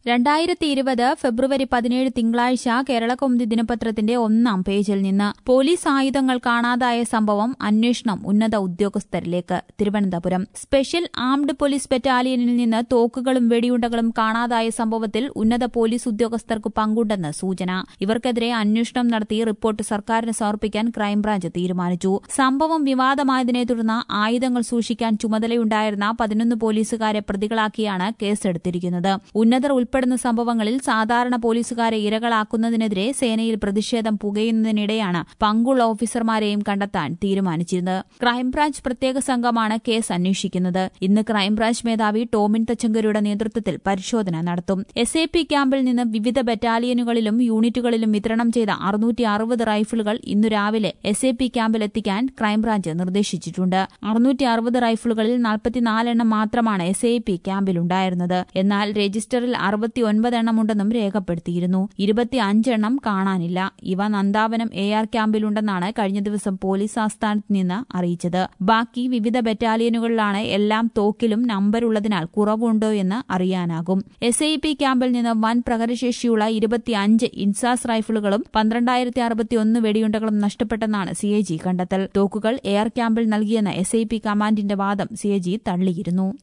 രണ്ടായിരത്തി ഇരുപത് ഫെബ്രുവരി പതിനേഴ് തിങ്കളാഴ്ച കേരളകൗമുദി ദിനപത്രത്തിന്റെ ഒന്നാം പേജിൽ നിന്ന് പോലീസ് ആയുധങ്ങൾ കാണാതായ സംഭവം അന്വേഷണം ഉന്നത ഉദ്യോഗസ്ഥരിലേക്ക് തിരുവനന്തപുരം സ്പെഷ്യൽ ആംഡ് പോലീസ് ബറ്റാലിയനിൽ നിന്ന് തോക്കുകളും വെടിയുണ്ടകളും കാണാതായ സംഭവത്തിൽ ഉന്നത പോലീസ് ഉദ്യോഗസ്ഥർക്ക് പങ്കുണ്ടെന്ന് സൂചന ഇവർക്കെതിരെ അന്വേഷണം നടത്തി റിപ്പോർട്ട് സർക്കാരിന് സമർപ്പിക്കാൻ ക്രൈംബ്രാഞ്ച് തീരുമാനിച്ചു സംഭവം വിവാദമായതിനെ തുടർന്ന് ആയുധങ്ങൾ സൂക്ഷിക്കാൻ ചുമതലയുണ്ടായിരുന്ന പതിനൊന്ന് പോലീസുകാരെ പ്രതികളാക്കിയാണ് കേസെടുത്തിരിക്കുന്നത് ഉന്നതർ ഉൾപ്പെടുന്ന സംഭവങ്ങളിൽ സാധാരണ പോലീസുകാരെ ഇരകളാക്കുന്നതിനെതിരെ സേനയിൽ പ്രതിഷേധം പുകയുന്നതിനിടെയാണ് പങ്കുള്ള ഓഫീസർമാരെയും കണ്ടെത്താൻ തീരുമാനിച്ചിരുന്നത് ക്രൈംബ്രാഞ്ച് പ്രത്യേക സംഘമാണ് കേസ് അന്വേഷിക്കുന്നത് ഇന്ന് ക്രൈംബ്രാഞ്ച് മേധാവി ടോമിൻ തച്ചങ്കരുടെ നേതൃത്വത്തിൽ പരിശോധന നടത്തും എസ് എ പി ക്യാമ്പിൽ നിന്ന് വിവിധ ബറ്റാലിയനുകളിലും യൂണിറ്റുകളിലും വിതരണം ചെയ്ത അറുന്നൂറ്റി അറുപത് റൈഫിളുകൾ ഇന്നു രാവിലെ എസ് എ പി ക്യാമ്പിൽ എത്തിക്കാൻ ക്രൈംബ്രാഞ്ച് നിർദ്ദേശിച്ചിട്ടുണ്ട് അറുന്നൂറ്റി അറുപത് റൈഫിളുകളിൽ നാൽപ്പത്തിനാലെണ്ണം മാത്രമാണ് എസ് എ പി ക്യാമ്പിലുണ്ടായിരുന്നത് എന്നാൽ രജിസ്റ്ററിൽ അറുപത്തിയൊൻപത് എണ്ണമുണ്ടെന്നും രേഖപ്പെടുത്തിയിരുന്നു ഇരുപത്തിയഞ്ചെണ്ണം കാണാനില്ല ഇവ നന്ദാവനം എ ആർ ക്യാമ്പിലുണ്ടെന്നാണ് കഴിഞ്ഞ ദിവസം പോലീസ് ആസ്ഥാനത്ത് നിന്ന് അറിയിച്ചത് ബാക്കി വിവിധ ബറ്റാലിയനുകളിലാണ് എല്ലാം തോക്കിലും നമ്പരുള്ളതിനാൽ കുറവുണ്ടോ എന്ന് അറിയാനാകും എസ് ഐ പി ക്യാമ്പിൽ നിന്ന് വൻ പ്രഹരശേഷിയുള്ള ഇരുപത്തിയഞ്ച് ഇൻസാസ് റൈഫിളുകളും പന്ത്രണ്ടായിരത്തി അറുപത്തിയൊന്ന് വെടിയുണ്ടകളും നഷ്ടപ്പെട്ടെന്നാണ് സി കണ്ടെത്തൽ തോക്കുകൾ എയർ ക്യാമ്പിൽ നൽകിയെന്ന എസ് ഐ പി കമാൻഡിന്റെ വാദം സി തള്ളിയിരുന്നു